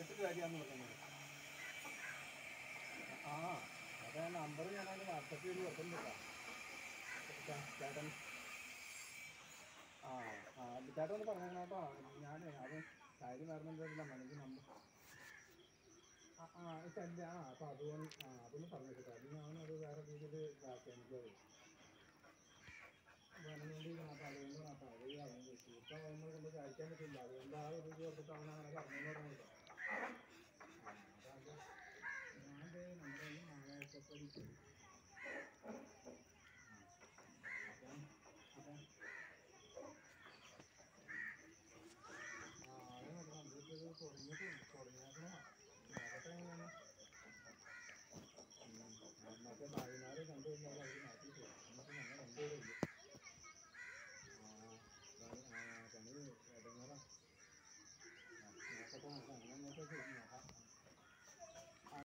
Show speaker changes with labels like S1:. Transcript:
S1: പറഞ്ഞിട്ട് കാര്യമാണെന്ന് പറഞ്ഞത് ആ അതെ നമ്പർ ഞാൻ അതിന് വാട്സപ്പ് ചെയ്ത് വെക്കുന്നില്ല ചേട്ടൻ ആ ആ ചേട്ടൻ ഒന്ന് പറഞ്ഞേക്കണം കേട്ടോ ഞാൻ അത് കാര്യം പറഞ്ഞിട്ടില്ല എനിക്ക് നമ്പർ ആ ആ ശരി ആ അപ്പോൾ അതുകൊണ്ട് ആ അതൊന്ന് പറഞ്ഞേക്കട്ടെ അത് ഞാനത് വേറെ രീതിയിൽ ഇതാക്കി എനിക്കത് വേണമെന്നുണ്ട് അപ്പം അതുകൊണ്ട് അപ്പം അത് അതുകൊണ്ട് ഇപ്പം നമ്മൾ കൊണ്ട് കഴിക്കാൻ പറ്റില്ല അതുകൊണ്ട് ആ ഒരു ഇത് കൊടുത്തിട്ട് അവൻ അങ്ങനെ പറഞ്ഞു പറഞ്ഞത് ആ അതായത് ഞാൻ ദേ നമ്മുടെ ഈ നാളെപ്പടി അപ്പം അപ്പം ആ അത് നടക്കണം ഇതിപ്പോൾ ഇത് തുടങ്ങിയിട്ട് തുടങ്ങിയേക്കണോ നോക്കട്ടെ എങ്ങനെയാണ് മറ്റേ ഭാര്യമാരെ കണ്ടു കഴിഞ്ഞാൽ അവർ മാറ്റി പോകും നമുക്ക് ഞങ്ങൾ രണ്ടുപേരും